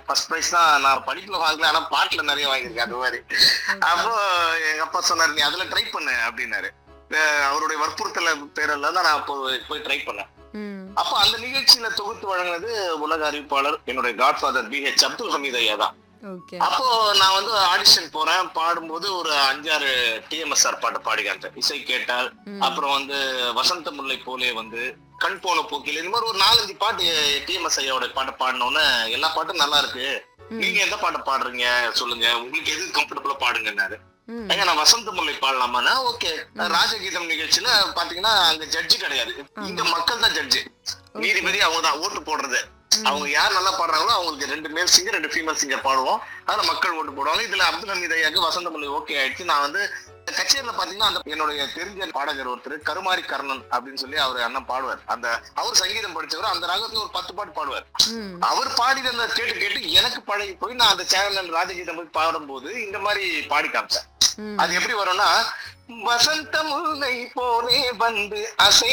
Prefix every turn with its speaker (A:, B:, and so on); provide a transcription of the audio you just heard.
A: First prize தான் நான் படிப்புல வாங்கல ஆனா பாட்டுல நிறைய வாங்கியிருக்கேன் அது மாதிரி அப்போ எங்க அப்பா சொன்னாரு நீ அதுல ட்ரை பண்ணு அப்படின்னாரு அஹ் அவருடைய வற்புறுத்தல பேரில் தான் நான் அப்போ போய் ட்ரை பண்ணேன்
B: ம்
A: அப்போ அந்த நிகழ்ச்சியில தொகுத்து வழங்கினது உலக அறிவிப்பாளர் என்னுடைய godfather B H Abdul Hameed ஐயா தான்
B: ஓகே
A: அப்போ நான் வந்து ஆடிஷன் போறேன் பாடும்போது ஒரு அஞ்சாறு டிஎம்எஸ்ஆர் பாட்டு பாடி காமிச்சேன் இசை கேட்டால்
B: ம்.
A: அப்புறம் வந்து வசந்த முல்லை போலே வந்து கண் போன போக்கில் இந்த மாதிரி ஒரு நாலஞ்சு பாட்டு டிஎம்எஸ் ஐயாவோட பாட்டு பாடினோன்னே எல்லா பாட்டும் நல்லா இருக்கு
B: ம்.
A: நீங்க எந்த பாட்டு பாடுறீங்க சொல்லுங்க உங்களுக்கு எது கம்ஃபர்டபுளா பாடுங்கன்னாரு
B: ம்
A: ஏங்க நான் வசந்த முல்லை பாடலாமான்னா ஓகே ராஜகீதம் நிகழ்ச்சியில பாத்தீங்கன்னா அங்க ஜட்ஜி கிடையாது இங்க மக்கள் தான் ஜட்ஜி நீதிபதி அவங்க தான் ஓட்டு போடுறது அவங்க யார் நல்லா பாடுறாங்களோ அவங்களுக்கு ரெண்டு மேல் சிங்கர் ரெண்டு ஃபீமேல் சிங்கர் பாடுவோம் அதுல மக்கள் ஓட்டு போடுவாங்க இதுல அப்துல் ஹமீத் ஐயாக்கு வசந்த முல்லை ஓகே ஆயிடுச்சு நான் வந்து கச்சேரியில பாத்தீங்கன்னா அந்த என்னுடைய தெரிஞ்ச பாடகர் ஒருத்தர் கருமாரி கர்ணன் அப்படின்னு சொல்லி அவர் அண்ணன் பாடுவார் அந்த அவர் சங்கீதம் படிச்சவர் அந்த ராகத்துல ஒரு பத்து பாட்டு பாடுவார்
B: ம்
A: அவர் பாடின அந்த கேட்டு கேட்டு எனக்கு பழகி போய் நான் அந்த சேனல் ராஜகீதம் போய் பாடும்போது இந்த மாதிரி பாடி காமிச்சேன்
B: ம்
A: அது எப்படி வரும்னா வசந்த முல்லை போலே வந்து அசை